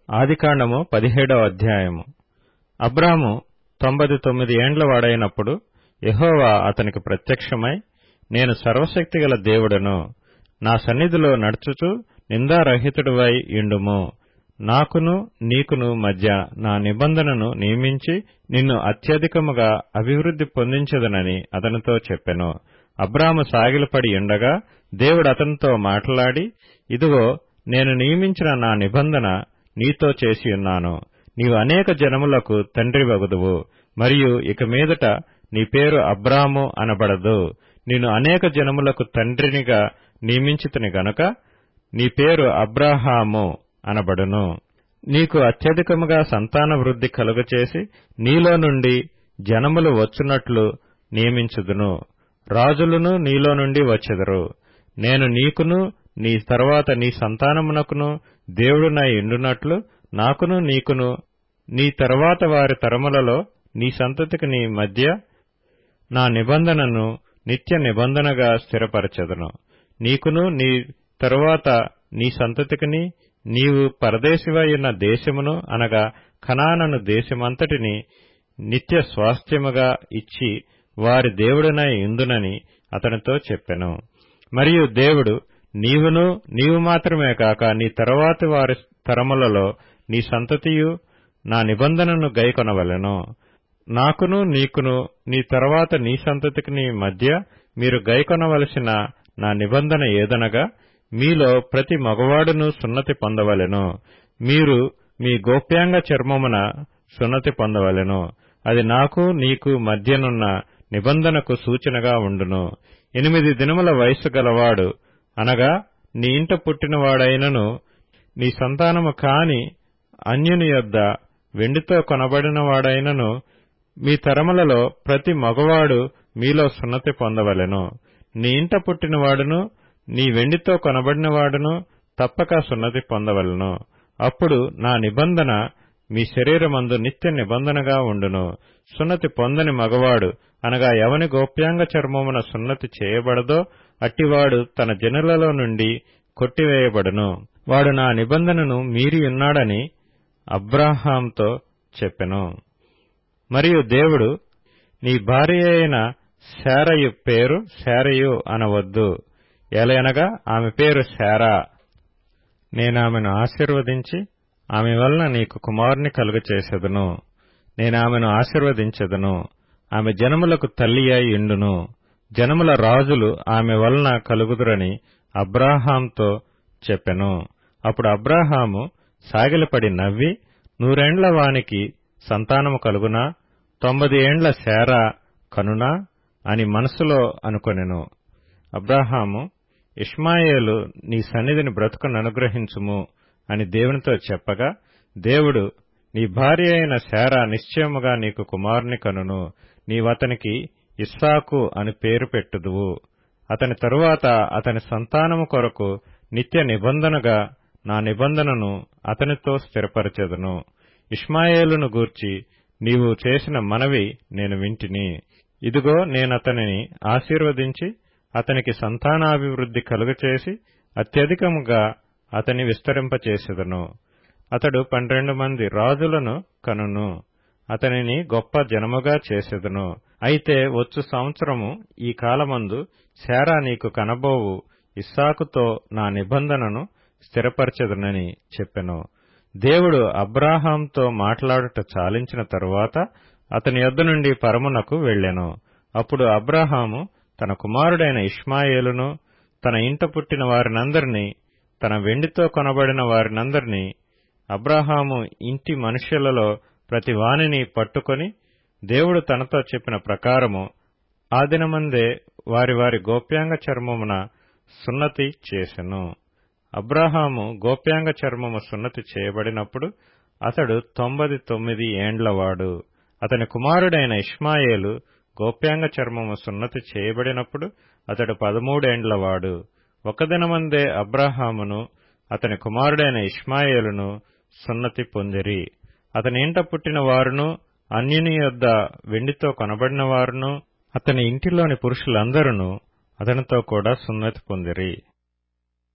ఆదికాండము పదిహేడవ అధ్యాయము అబ్రాము తొంభై తొమ్మిది ఏండ్ల వాడైనప్పుడు యెహోవా అతనికి ప్రత్యక్షమై నేను సర్వశక్తిగల దేవుడను నా సన్నిధిలో నడుచుచు నిందారహితుడివై యుండుము నాకును నీకును మధ్య నా నిబంధనను నియమించి నిన్ను అత్యధికముగా అభివృద్ధి పొందించదనని అతనితో చెప్పెను అబ్రాము సాగిలపడి ఉండగా దేవుడు అతనితో మాట్లాడి ఇదిగో నేను నియమించిన నా నిబంధన నీతో చేసియున్నాను నీవు అనేక జనములకు తండ్రివగుదువు మరియు ఇక మీదట నీ పేరు అబ్రాము అనబడదు నిన్ను అనేక జనములకు తండ్రినిగా నియమించితిని గనుక నీ పేరు అబ్రాహాము అనబడును నీకు అత్యధికముగా సంతాన వృద్ధి కలుగచేసి నీలో నుండి జనములు వచ్చునట్లు నియమించుదును రాజులను నీలో నుండి వచ్చెదరు నేను నీకును నీ తరువాత నీ సంతానమునకును దేవుడునై ఉండునట్లు నాకును నీకును నీ తరువాత వారి తరములలో నీ సంతతికి నీ మధ్య నా నిబంధనను నిత్య నిబంధనగా స్థిరపరచెదను నీకును నీ తరువాత నీ సంతతికిని నీవు పరదేశివైన దేశమును అనగా ఖనానను దేశమంతటిని నిత్య స్వాస్థ్యముగా ఇచ్చి వారి దేవుడనై ఇందునని అతనితో చెప్పెను మరియు దేవుడు నీవును నీవు మాత్రమే కాక నీ తరువాతి వారి తరములలో నీ సంతతియు నా నిబంధనను గైకొనవలెను నాకును నీకును నీ తరువాత నీ సంతతికి నీ మధ్య మీరు గైకొనవలసిన నా నిబంధన ఏదనగా మీలో ప్రతి మగవాడును సున్నతి పొందవలెను మీరు మీ గోప్యాంగ చర్మమున సున్నతి పొందవలెను అది నాకు నీకు మధ్యనున్న నిబంధనకు సూచనగా ఉండును ఎనిమిది దినముల వయస్సు గలవాడు అనగా నీ ఇంట పుట్టినవాడైనను నీ సంతానము కాని అన్యుని యొద్ద వెండితో కొనబడినవాడైనను మీ తరములలో ప్రతి మగవాడు మీలో సున్నతి పొందవలెను నీ ఇంట పుట్టినవాడును నీ వెండితో కొనబడినవాడును తప్పక సున్నతి పొందవలను అప్పుడు నా నిబంధన మీ శరీరమందు నిత్య నిబంధనగా ఉండును సున్నతి పొందని మగవాడు అనగా ఎవని గోప్యాంగ చర్మమున సున్నతి చేయబడదో అట్టివాడు తన జనులలో నుండి కొట్టివేయబడును వాడు నా నిబంధనను మీరియున్నాడని అబ్రాహాంతో చెప్పెను మరియు దేవుడు నీ భార్య అయిన శారయు పేరు శారయు అనవద్దు ఎలయనగా ఆమె పేరు శారా నేనామెను ఆశీర్వదించి ఆమె వలన నీకు కుమారుని కలుగచేసెదను నేనామెను ఆశీర్వదించెదను ఆమె జనములకు తల్లి అయి ఇండును జనముల రాజులు ఆమె వలన కలుగుదురని అబ్రాహాంతో చెప్పెను అప్పుడు అబ్రాహాము సాగిలపడి నవ్వి నూరేండ్ల వానికి సంతానము కలుగునా తొంభది ఏండ్ల శారా కనునా అని మనసులో అనుకొనెను అబ్రాహాము ఇష్మాయేలు నీ సన్నిధిని బ్రతుకును అనుగ్రహించుము అని దేవునితో చెప్పగా దేవుడు నీ భార్య అయిన శారా నిశ్చయముగా నీకు కుమారుని కనును నీవతనికి ఇస్సాకు అని పేరు పెట్టుదువు అతని తరువాత అతని సంతానము కొరకు నిత్య నిబంధనగా నా నిబంధనను అతనితో స్థిరపరచెదను ఇష్మాయేలును గూర్చి నీవు చేసిన మనవి నేను వింటిని ఇదిగో నేనతనిని ఆశీర్వదించి అతనికి సంతానాభివృద్ధి కలుగచేసి అత్యధికముగా అతని విస్తరింపచేసెదను అతడు పన్నెండు మంది రాజులను కనును అతనిని గొప్ప జనముగా చేసెదను అయితే వచ్చు సంవత్సరము ఈ కాలమందు శారా నీకు కనబోవు ఇస్సాకుతో నా నిబంధనను స్థిరపరచెదనని చెప్పెను దేవుడు అబ్రాహాంతో మాట్లాడుట చాలించిన తరువాత అతని యొద్ద నుండి పరమునకు వెళ్లెను అప్పుడు అబ్రాహాము తన కుమారుడైన ఇష్మాయేలును తన ఇంట పుట్టిన వారినందరినీ తన వెండితో కొనబడిన వారినందరినీ అబ్రాహాము ఇంటి మనుష్యులలో ప్రతి వానిని పట్టుకొని దేవుడు తనతో చెప్పిన ప్రకారము ఆ దినమందే వారి వారి గోప్యాంగ చర్మమున సున్నతి చేసెను అబ్రాహాము గోప్యాంగ చర్మము సున్నతి చేయబడినప్పుడు అతడు తొంభది తొమ్మిది ఏండ్లవాడు అతని కుమారుడైన ఇష్మాయేలు గోప్యాంగ చర్మము సున్నతి చేయబడినప్పుడు అతడు పదమూడేండ్లవాడు ఒక దినమందే అబ్రాహామును అతని కుమారుడైన ఇష్మాయేలును సున్నతి పొందిరి అతని ఇంట పుట్టిన వారును అన్యుని యొద్ద వెండితో కొనబడిన వారును అతని ఇంటిలోని పురుషులందరూ అతనితో కూడా సున్నతి పొందిరి